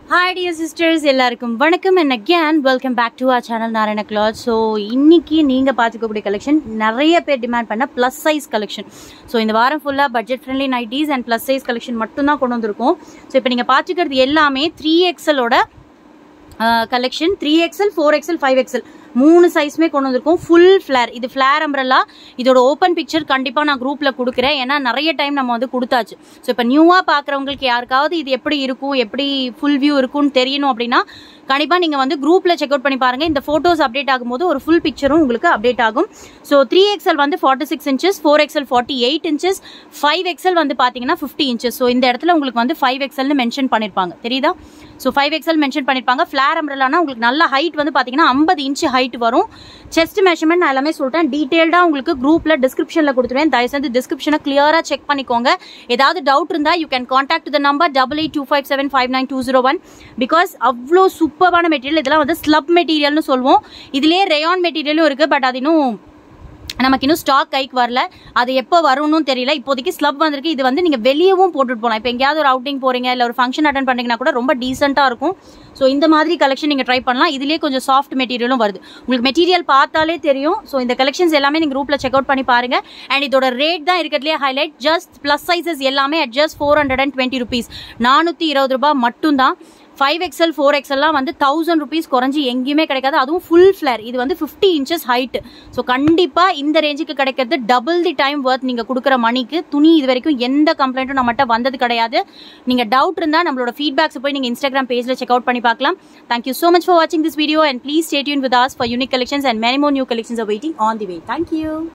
hi dear sisters எல்லாருக்கும் வணக்கம் and again welcome back to our channel Narayana cloth so இன்னைக்கு நீங்கள் பார்த்துக்கக்கூடிய கலெக்ஷன் நிறைய பேர் டிமாண்ட் பண்ண ப்ளஸ் சைஸ் கலெக்ஷன் ஸோ இந்த வாரம் ஃபுல்லாக budget friendly nighties and plus size collection மட்டும்தான் கொண்டு வந்திருக்கோம் ஸோ இப்போ நீங்கள் பார்த்துக்கிறது எல்லாமே த்ரீ எக்ஸலோட collection three XL four XL five XL மூணு சைஸுமே கொண்டு வந்திருக்கோம் ஃபுல் ஃப்ளேர் இது ஃப்ளேர் அம்ரல்லா இதோட ஓப்பன் பிக்சர் கண்டிப்பாக நான் குரூப்பில் கொடுக்குறேன் ஏன்னா நிறைய டைம் நம்ம வந்து கொடுத்தாச்சு ஸோ இப்போ நியூவாக பார்க்குறவங்களுக்கு யாருக்காவது இது எப்படி இருக்கும் எப்படி ஃபுல் வியூ இருக்கும்னு தெரியணும் அப்படின்னா கண்டிப்பாக நீங்கள் வந்து குரூப்பில் செக் அவுட் பண்ணி பாருங்கள் இந்த ஃபோட்டோஸ் அப்டேட் ஆகும்போது ஒரு ஃபுல் பிக்சரும் உங்களுக்கு அப்டேட் ஆகும் ஸோ த்ரீ எக்ஸல் வந்து forty six inches four XL forty eight inches five XL வந்து பார்த்தீங்கன்னா ஃபிஃப்டி இன்ச்சஸ் ஸோ இந்த இடத்துல உங்களுக்கு வந்து ஃபைவ் எக்ஸல்னு மென்ஷன் பண்ணியிருப்பாங்க தெரியுதா ஸோ ஃபைவ் எக்ஸல் மென்ஷன் பண்ணியிருப்பாங்க ஃப்ளேர் அம்ரலானா உங்களுக்கு நல்ல ஹைட் வந்து பார்த்தீங்கன்னா ஐம்பது இன்ச் ஹைட் வரும் செஸ்ட் மெஷர்மெண்ட் நான் எல்லாமே சொல்லிட்டேன் டீட்டெயில்டாக உங்களுக்கு குரூப்பில் டிஸ்கிரிப்ஷனில் கொடுத்துருவேன் தயவுசெய்து டிஸ்கிரிப்ஷனை கிளியராக செக் பண்ணிக்கோங்க ஏதாவது டவுட் இருந்தால் you can contact the number double eight two five seven five nine two zero one because அவ்வளோ சூப்பரான மெட்டீரியல் இதெல்லாம் வந்து ஸ்லப் மெட்டீரியல்னு சொல்லுவோம் இதுலேயே ரேயான் மெட்டீரியலும் இருக்குது பட் அது இன்னும் நமக்கு இன்னும் ஸ்டாக் கைக்கு வரல அது எப்போ வரும்னு தெரியல இப்போதைக்கு ஸ்லப் வந்திருக்கு இது வந்து நீங்கள் வெளியவும் போட்டுட்டு போகலாம் இப்போ எங்கேயாவது ஒரு அவுட்டிங் போகிறீங்க இல்லை ஒரு ஃபங்க்ஷன் அட்டன் பண்ணீங்கன்னா கூட ரொம்ப டீசெண்டாக இருக்கும் ஸோ இந்த மாதிரி கலெக்ஷன் நீங்கள் ட்ரை பண்ணலாம் இதுலேயே கொஞ்சம் சாஃப்ட் மெட்டீரியலும் வருது உங்களுக்கு மெட்டீரியல் பார்த்தாலே தெரியும் ஸோ இந்த கலெக்ஷன்ஸ் எல்லாமே நீங்கள் குரூப்பில் செக் அவுட் பண்ணி பாருங்க அண்ட் இதோட ரேட் தான் இருக்கிறதுலே ஹைலைட் ஜஸ்ட் ப்ளஸ் சைஸஸ் எல்லாமே at just four hundred and twenty rupees நானூற்றி இருபது ரூபாய் மட்டும்தான் ஃபைவ் எக்ஸல் ஃபோர் எக்ஸல்லாம் வந்து தௌசண்ட் ருபீஸ் குறைஞ்சி எங்கேயுமே கிடைக்காது அதுவும் ஃபுல் ஃப்ளேர் இது வந்து ஃபிஃப்டி இன்ச்சஸ் ஹைட் ஸோ கண்டிப்பாக இந்த ரேஞ்சுக்கு கிடைக்கிறது டபுள் தி டைம் ஒர்த் நீங்கள் கொடுக்குற மணிக்கு துணி இது வரைக்கும் எந்த கம்ப்ளைண்ட்டும் நம்மகிட்ட வந்தது கிடையாது நீங்கள் டவுட் இருந்தால் நம்மளோட ஃபீட்பேக்ஸ் போய் நீங்கள் இன்ஸ்டாகிராம் பேஜில் செக் அவுட் பண்ணி பார்க்கலாம் தேங்க்யூ ஸோ மச் ஃபார் வாட்சிங் this video and please state Yoon with as for unique collections and many more new collections are waiting on the way thank you